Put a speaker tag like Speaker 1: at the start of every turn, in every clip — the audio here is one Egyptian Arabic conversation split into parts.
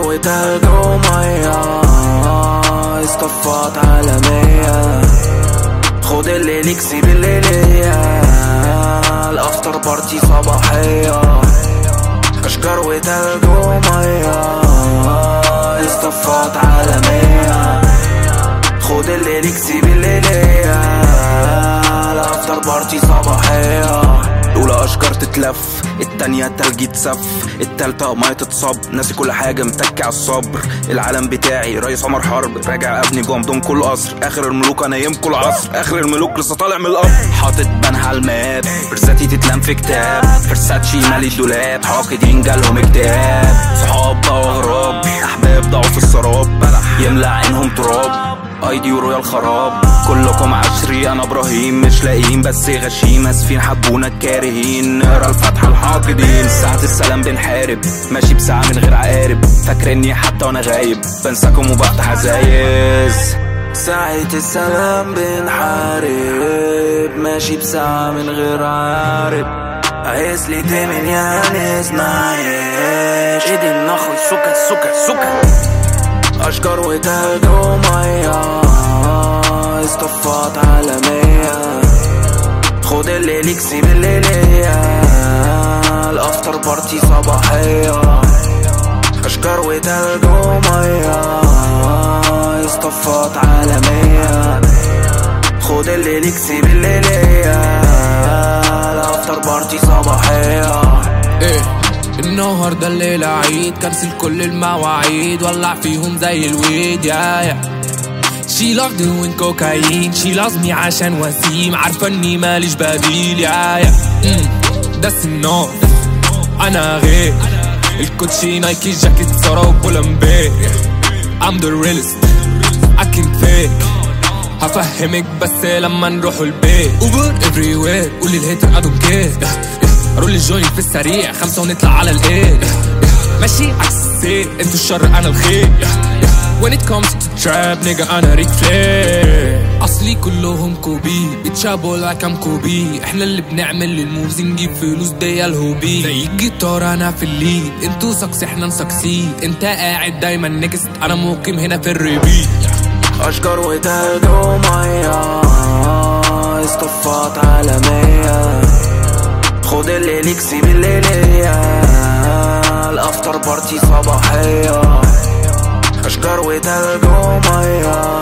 Speaker 1: وتلج ومية اصطفات عالمية خد اللي ليك سيب اللي ليا الافتر بارتي صباحية اشجار وتلج ومية اصطفات عالمية خد اللي ليك سيب اللي ليا الافتر بارتي صباحية الاولى اشجار تتلف التانية تلج يتسف التالتة مية تتصب ناسي كل حاجة متكي على الصبر العالم بتاعي رئيس عمر حرب راجع ابني جوه مدن كل قصر اخر الملوك انا يم كل عصر اخر الملوك لسه طالع من القبر حاطط بنها على الماب فرساتي تتلم في كتاب فرساتشي مالي الدولاب حاقدين جالهم اكتئاب صحاب بقوا غراب احباب ضاعوا في السراب يملى عينهم تراب ايدي ورويا الخراب كلكم عشري انا ابراهيم مش لاقيين بس غشيم اسفين حبونا الكارهين نقرا الفاتحه الحاقدين ساعة السلام بنحارب ماشي بساعة من غير عقارب فاكرني حتى وانا غايب بنساكم وبفتح عزايز ساعة السلام بنحارب ماشي بساعة من غير عارب عايز لي تمن يعني اسمعيش ايدي النخل سكة سكة سكة أشجار وتلج ومية اصطفات عالمية خد اللي ليك سيب اللي ليا الأفتر بارتي صباحية أشجار وتلج ومية اصطفات عالمية خد اللي ليك سيب اللي ليا الأفتر بارتي صباحية
Speaker 2: ايه النهاردة الليلة عيد كنسل كل المواعيد ولع فيهم زي الويد يا يا She love doing cocaine She loves me عشان وسيم عارفة اني ماليش بديل يا يا ده النار انا غير الكوتشي نايكي جاكيت سارا وبولمبيك I'm the realest acting fake هفهمك بس لما نروحوا البيت اوبر افري وير قولي الهيتر I don't care رول الجوينت في السريع خمسة ونطلع على الايه ماشي عكس السير انتوا الشر انا الخير When it comes to trap nigga انا ريك فلير اصلي كلهم كوبي بيتشابوا لايك ام كوبي احنا اللي بنعمل للموفز نجيب فلوس دي الهوبي زي الجيتار انا في الليد انتوا سكس احنا نسكسيد انت قاعد دايما نكست انا مقيم هنا في الريبيت
Speaker 1: أشجار وتلج ومية اصطفات عالمية خد اللي ليك سيب اللي ليا الأفتر بارتي صباحية أشجار وتلج ومية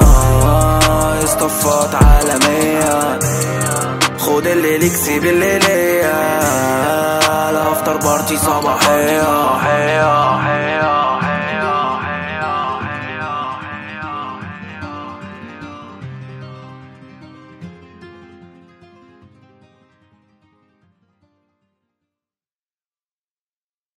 Speaker 1: اصطفات عالمية خد اللي ليك سيب اللي ليا الأفتر بارتي صباحية